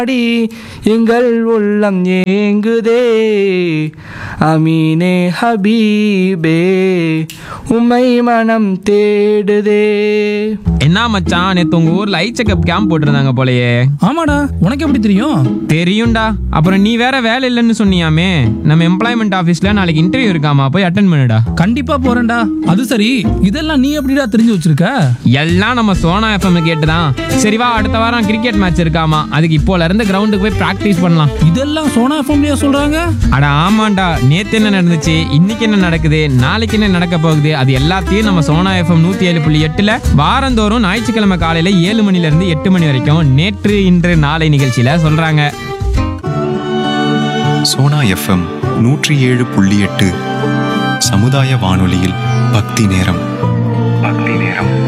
அடி எங்கள் உள்ளம் ஏங்குதே அமீனே ஹபீபே உம்மை மனம் தேடுதே என்ன மச்சான் நேத்து உங்க ஊர்ல ஐ செக்அப் கேம்ப் போட்டிருந்தாங்க போலயே ஆமாடா உனக்கு எப்படி தெரியும் தெரியும்டா அப்புறம் நீ வேற வேலை இல்லைன்னு சொன்னியாமே நம்ம எம்ப்ளாய்மெண்ட் ஆஃபீஸ்ல நாளைக்கு இன்டர்வியூ இருக்காமா போய் அட்டன் பண்ணுடா கண்டிப்பா போறேன்டா அது சரி இதெல்லாம் நீ எப்படிடா தெரிஞ்சு வச்சிருக்க எல்லாம் நம்ம சோனா எஃப்எம் கேட்டுதான் சரி வா அடுத்த வாரம் கிரிக்கெட் மேட்ச் இருக்காமா அதுக்கு இப்போல இருந்து கிரவுண்டுக்கு போய் பிராக்டிஸ் பண்ணலாம் இதெல்லாம் சோனா ஃபேமிலியா சொல்றாங்க அட ஆமாண்டா நேத்து என்ன நடந்துச்சு இன்னைக்கு என்ன நடக்குது நாளைக்கு என்ன நடக்க போகுது அது எல்லாத்தையும் நம்ம சோனா எஃப்எம் நூத்தி ஏழு புள்ளி எட்டுல வாரந்தோறும் ஞாயிற்றுக்கிழமை காலையில ஏழு மணில இருந்து எட்டு மணி வரைக்கும் நேற்று இன்று நாளை நிகழ்ச்சியில சொல்றாங்க சோனா எஃப்எம் நூற்றி ஏழு புள்ளி எட்டு சமுதாய வானொலியில் பக்தி நேரம் பக்தி நேரம்